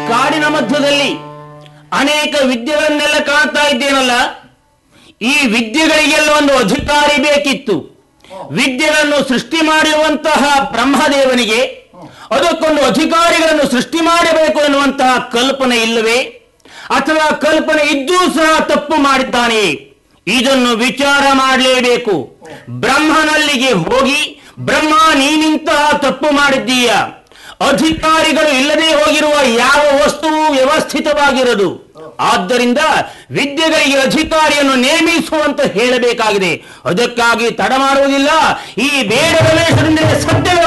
ಕಾಡಿನ ಮಧ್ಯದಲ್ಲಿ ಅನೇಕ ವಿದ್ಯೆಗಳನ್ನೆಲ್ಲ ಕಾಣ್ತಾ ಇದ್ದೇನಲ್ಲ ಈ ವಿದ್ಯೆಗಳಿಗೆಲ್ಲ ಒಂದು ಅಧಿಕಾರಿ ಬೇಕಿತ್ತು ವಿದ್ಯೆಗಳನ್ನು ಸೃಷ್ಟಿ ಮಾಡಿರುವಂತಹ ಬ್ರಹ್ಮದೇವನಿಗೆ ಅದಕ್ಕೊಂದು ಅಧಿಕಾರಿಗಳನ್ನು ಸೃಷ್ಟಿ ಮಾಡಬೇಕು ಎನ್ನುವಂತಹ ಕಲ್ಪನೆ ಇಲ್ಲವೇ ಅಥವಾ ಕಲ್ಪನೆ ಇದ್ದೂ ಸಹ ತಪ್ಪು ಮಾಡಿದ್ದಾನೆ ಇದನ್ನು ವಿಚಾರ ಮಾಡಲೇಬೇಕು ಬ್ರಹ್ಮನಲ್ಲಿಗೆ ಹೋಗಿ ಬ್ರಹ್ಮ ನೀನಿಂತಹ ತಪ್ಪು ಮಾಡಿದ್ದೀಯ ಅಧಿಕಾರಿಗಳು ಇಲ್ಲದೆ ಹೋಗಿರುವ ಯಾವ ವಸ್ತುವು ವ್ಯವಸ್ಥಿತವಾಗಿರದು ಆದ್ದರಿಂದ ವಿದ್ಯೆಗಳಿಗೆ ಅಧಿಕಾರಿಯನ್ನು ನೇಮಿಸುವಂತ ಹೇಳಬೇಕಾಗಿದೆ ಅದಕ್ಕಾಗಿ ತಡ ಮಾಡುವುದಿಲ್ಲ ಈ ಬೇಡ ರಮೇಶರಿಂದ ಸತ್ಯ